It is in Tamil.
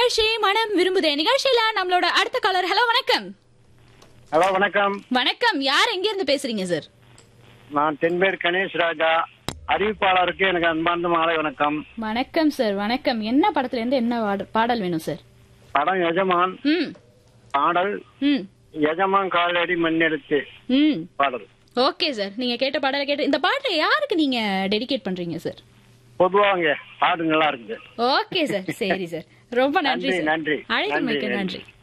நிகழ்ச்சி மனம் விரும்புதே நிகழ்ச்சியில நம்மளோட அடுத்த காலர் ஹலோ வணக்கம் ஹலோ வணக்கம் வணக்கம் யார் எங்க இருந்து பேசுறீங்க சார் நான் தென்பேர் கணேஷ் ராஜா அறிவிப்பாளருக்கு எனக்கு அன்பார்ந்த மாலை வணக்கம் வணக்கம் சார் வணக்கம் என்ன படத்துல இருந்து என்ன பாட- பாடல் வேணும் சார் படம் எஜமான் ம் பாடல் ம் எஜமான் காலடி மண்ணெடுத்து ம் பாடல் ஓகே சார் நீங்க கேட்ட பாடலை கேட்டு இந்த பாட்டை யாருக்கு நீங்க டெடிகேட் பண்றீங்க சார் பொதுவாங்க பாடு நல்லா இருக்குது ஓகே சார் சரி சார் ரொம்ப நன்றி நன்றி, சார் நன்றி. அழைப்பு நன்றி, மிக்க நன்றி. நன்றி